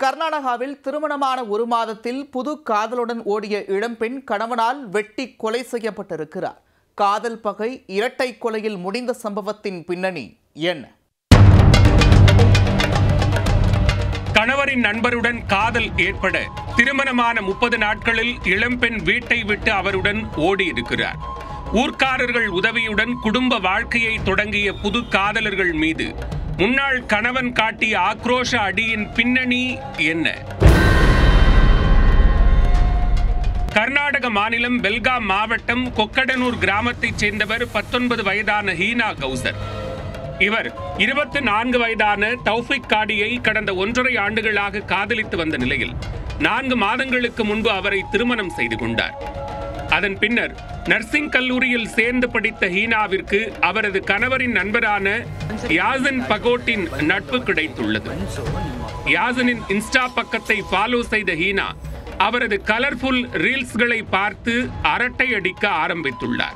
கர்நாடகாவில் திருமணமான ஒரு மாதத்தில் புது காதலுடன் ஓடிய இளம்பெண் கணவனால் வெட்டி கொலை செய்யப்பட்டிருக்கிறார் காதல் பகை இரட்டை கொலையில் முடிந்த சம்பவத்தின் பின்னணி என்ன கணவரின் நண்பருடன் காதல் ஏற்பட திருமணமான முப்பது நாட்களில் இளம்பெண் வீட்டை விட்டு அவருடன் ஓடி இருக்கிறார் ஊர்க்காரர்கள் உதவியுடன் குடும்ப வாழ்க்கையை தொடங்கிய புது காதலர்கள் மீது முன்னாள் கணவன் காட்டிய ஆக்ரோஷ அடியின் பின்னணி என்ன கர்நாடக மாநிலம் பெல்காம் மாவட்டம் கொக்கடனூர் கிராமத்தைச் சேர்ந்தவர் பத்தொன்பது வயதான ஹீனா கௌசர் இவர் இருபத்தி நான்கு வயதான தௌஃபிக் காடியை கடந்த ஒன்றரை ஆண்டுகளாக காதலித்து வந்த நிலையில் நான்கு மாதங்களுக்கு முன்பு அவரை திருமணம் செய்து கொண்டார் அதன் பின்னர் நர்சிங் கல்லூரியில் சேர்ந்து படித்த ஹீனாவிற்கு அவரது கணவரின் நண்பரான யாசன் பகோட்டின் நட்பு கிடைத்துள்ளது யாசனின் இன்ஸ்டா பக்கத்தை ஃபாலோ செய்த ஹீனா அவரது கலர்ஃபுல் ரீல்ஸ்களை பார்த்து அரட்டை அடிக்க ஆரம்பித்துள்ளார்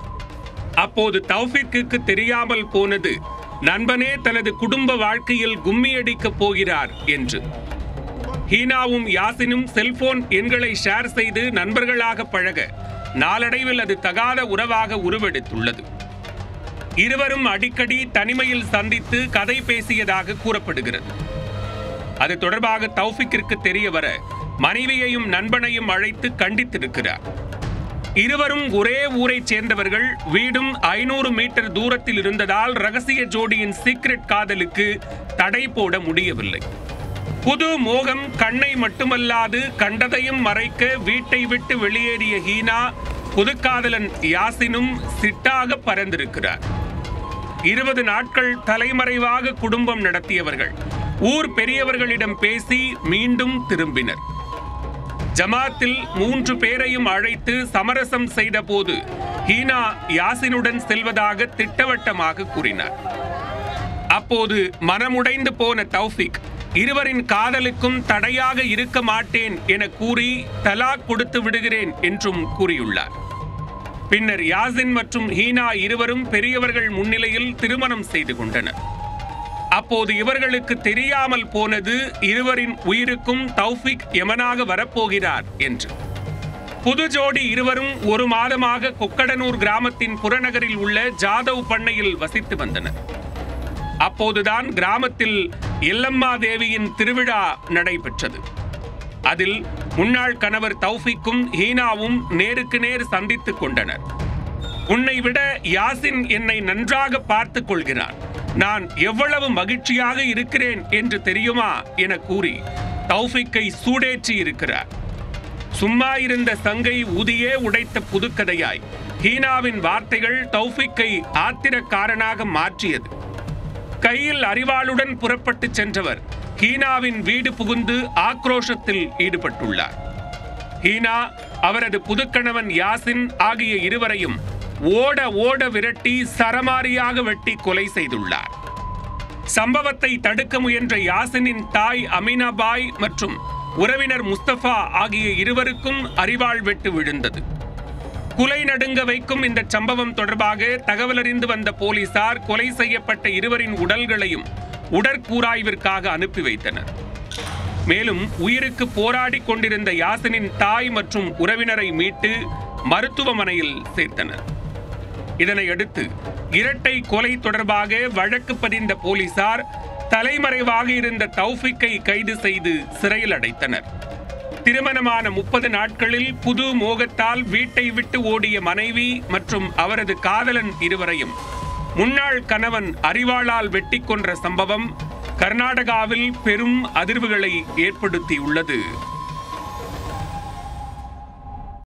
அப்போது தௌஃபிக்கு தெரியாமல் போனது நண்பனே தனது குடும்ப வாழ்க்கையில் கும்மியடிக்கப் போகிறார் என்று ஹீனாவும் யாசினும் செல்போன் எண்களை ஷேர் செய்து நண்பர்களாக பழக நாளடைவில் அது தகாத உறவாக உருவெடுத்துள்ளது இருவரும் அடிக்கடி தனிமையில் சந்தித்து கதை பேசியதாக கூறப்படுகிறது அது தொடர்பாக தௌஃபிக்கிற்கு தெரிய வர மனைவியையும் நண்பனையும் அழைத்து கண்டித்திருக்கிறார் இருவரும் ஒரே ஊரைச் சேர்ந்தவர்கள் வீடும் ஐநூறு மீட்டர் தூரத்தில் இருந்ததால் ரகசிய ஜோடியின் சீக்ரெட் காதலுக்கு தடை போட முடியவில்லை புது மோகம் கண்ணை மட்டுமல்லாது கண்டதையும் மறைக்க வீட்டை விட்டு வெளியேறிய ஹீனா புதுக்காதலன் யாசினும் சிட்டாக பறந்திருக்கிறார் இருபது நாட்கள் தலைமறைவாக குடும்பம் நடத்தியவர்கள் ஊர் பெரியவர்களிடம் பேசி மீண்டும் திரும்பினர் ஜமாத்தில் மூன்று பேரையும் அழைத்து சமரசம் செய்த போது ஹீனா யாசினுடன் செல்வதாக திட்டவட்டமாக கூறினார் அப்போது மனமுடைந்து போன தௌஃபிக் இருவரின் காதலுக்கும் தடையாக இருக்க மாட்டேன் என கூறி தலாக் கொடுத்து விடுகிறேன் என்றும் கூறியுள்ளார் பின்னர் யாசின் மற்றும் ஹீனா இருவரும் பெரியவர்கள் முன்னிலையில் திருமணம் செய்து கொண்டனர் அப்போது இவர்களுக்கு தெரியாமல் போனது இருவரின் உயிருக்கும் தௌஃபிக் எமனாக வரப்போகிறார் என்று புது ஜோடி இருவரும் ஒரு மாதமாக கொக்கடனூர் கிராமத்தின் புறநகரில் உள்ள ஜாதவ் பண்ணையில் வசித்து வந்தனர் அப்போதுதான் கிராமத்தில் எல்லம்மா தேவியின் திருவிழா நடைபெற்றது அதில் முன்னாள் கணவர் தௌஃபிக்கும் ஹீனாவும் நேருக்கு நேர் சந்தித்துக் கொண்டனர் உன்னை விட யாசின் என்னை நன்றாக பார்த்துக் கொள்கிறார் நான் எவ்வளவு மகிழ்ச்சியாக இருக்கிறேன் என்று தெரியுமா என கூறி தௌஃபிக்கை சூடேற்றி இருக்கிறார் சும்மா இருந்த சங்கை ஊதியே உடைத்த புதுக்கதையாய் ஹீனாவின் வார்த்தைகள் தௌஃபிக்கை ஆத்திரக்காரனாக மாற்றியது கையில் அறிவாளுடன் புறப்பட்டு சென்றவர் ஹீனாவின் வீடு புகுந்து ஆக்ரோஷத்தில் ஈடுபட்டுள்ளார் ஹீனா அவரது புதுக்கணவன் யாசின் ஆகிய இருவரையும் ஓட ஓட விரட்டி சரமாரியாக வெட்டி கொலை செய்துள்ளார் சம்பவத்தை தடுக்க முயன்ற யாசினின் தாய் அமீனாபாய் மற்றும் உறவினர் முஸ்தபா ஆகிய இருவருக்கும் அறிவாள் வெட்டு விழுந்தது குலை நடுங்க வைக்கும் இந்த சம்பவம் தொடர்பாக தகவல் அறிந்து வந்த போலீசார் கொலை செய்யப்பட்ட இருவரின் உடல்களையும் உடற்கூராய்விற்காக அனுப்பி வைத்தனர் மேலும் உயிருக்கு போராடி கொண்டிருந்த யாசினின் தாய் மற்றும் உறவினரை மீட்டு மருத்துவமனையில் சேர்த்தனர் இதனையடுத்து இரட்டை கொலை தொடர்பாக வழக்கு பதிந்த போலீசார் தலைமறைவாக இருந்த தௌஃபிக்கை கைது செய்து சிறையில் அடைத்தனர் திருமணமான முப்பது நாட்களில் புது மோகத்தால் வீட்டை விட்டு ஓடிய மனைவி மற்றும் அவரது காதலன் இருவரையும் முன்னாள் கணவன் அறிவாளால் வெட்டி கொன்ற சம்பவம் கர்நாடகாவில் பெரும் அதிர்வுகளை ஏற்படுத்தியுள்ளது